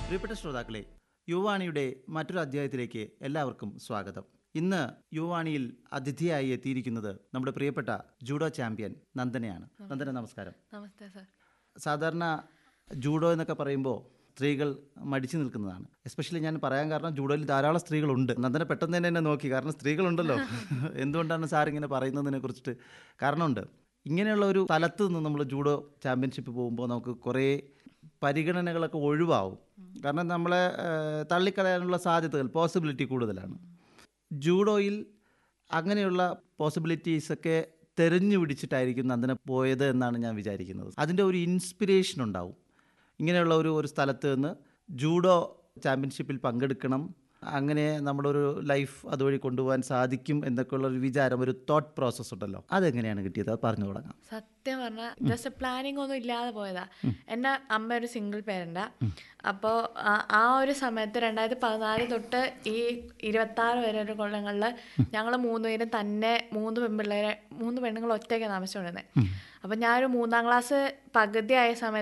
പ്രിയപ്പെട്ട ശ്രോതാക്കളെ യുവാണിയുടെ മറ്റൊരു അധ്യായത്തിലേക്ക് എല്ലാവർക്കും സ്വാഗതം ഇന്ന് യുവാണിയിൽ അതിഥിയായി എത്തിയിരിക്കുന്നത് നമ്മുടെ പ്രിയപ്പെട്ട ജൂഡോ ചാമ്പ്യൻ നന്ദനയാണ് നന്ദന നമസ്കാരം നമസ്തേ സർ സാധാരണ ജൂഡോ എന്നൊക്കെ പറയുമ്പോൾ സ്ത്രീകൾ മടിച്ചു നിൽക്കുന്നതാണ് എസ്പെഷ്യലി ഞാൻ പറയാൻ കാരണം ജൂഡോയിൽ ധാരാളം സ്ത്രീകളുണ്ട് നന്ദന പെട്ടെന്ന് തന്നെ എന്നെ നോക്കി കാരണം സ്ത്രീകളുണ്ടല്ലോ എന്തുകൊണ്ടാണ് സാർ ഇങ്ങനെ പറയുന്നതിനെ കുറിച്ചിട്ട് കാരണമുണ്ട് ഇങ്ങനെയുള്ള ഒരു സ്ഥലത്ത് നിന്ന് നമ്മൾ ജൂഡോ ചാമ്പ്യൻഷിപ്പ് പോകുമ്പോൾ നമുക്ക് കുറേ പരിഗണനകളൊക്കെ ഒഴിവാവും കാരണം നമ്മളെ ഏഹ്, തള്ളിക്കളയാനുള്ള സാധ്യതകൾ പോസിബിലിറ്റി കൂടുതലാണ് ജൂഡോയിൽ അങ്ങനെയുള്ള പോസിബിലിറ്റീസൊക്കെ തെരഞ്ഞു പിടിച്ചിട്ടായിരിക്കും നന്ദന പോയത് എന്നാണ് ഞാൻ വിചാരിക്കുന്നത് അതിൻ്റെ ഒരു ഇൻസ്പിരേഷൻ ഉണ്ടാവും ഇങ്ങനെയുള്ള ഒരു ഒരു സ്ഥലത്ത് നിന്ന് ജൂഡോ ചാമ്പ്യൻഷിപ്പിൽ പങ്കെടുക്കണം അങ്ങനെ നമ്മുടെ ഒരു ലൈഫ് അതുവഴി കൊണ്ടുപോകാൻ സാധിക്കും എന്നൊക്കെയുള്ള ഒരു വിചാരം ഒരു തോട്ട് പ്രോസസ്സ് ഉണ്ടല്ലോ അതെങ്ങനെയാണ് കിട്ടിയത് അത് പറഞ്ഞു തുടങ്ങാം സത്യം പറഞ്ഞാൽ ജസ്റ്റ് പ്ലാനിങ് ഒന്നും ഇല്ലാതെ പോയതാ എൻ്റെ അമ്മ ഒരു സിംഗിൾ പേരൻ്റാ അപ്പോൾ ആ ഒരു സമയത്ത് രണ്ടായിരത്തി പതിനാല് തൊട്ട് ഈ ഇരുപത്തി ആറ് വരെ ഒരു കൊല്ലങ്ങളിൽ ഞങ്ങൾ മൂന്നുപേരും തന്നെ മൂന്ന് പെൺപിള്ളേരെ മൂന്ന് പെണ്ണുങ്ങൾ ഒറ്റയ്ക്ക് താമസിച്ചുകൊണ്ടിരുന്നത് അപ്പം ഞാനൊരു മൂന്നാം ക്ലാസ് പകുതിയായ സമയത്ത്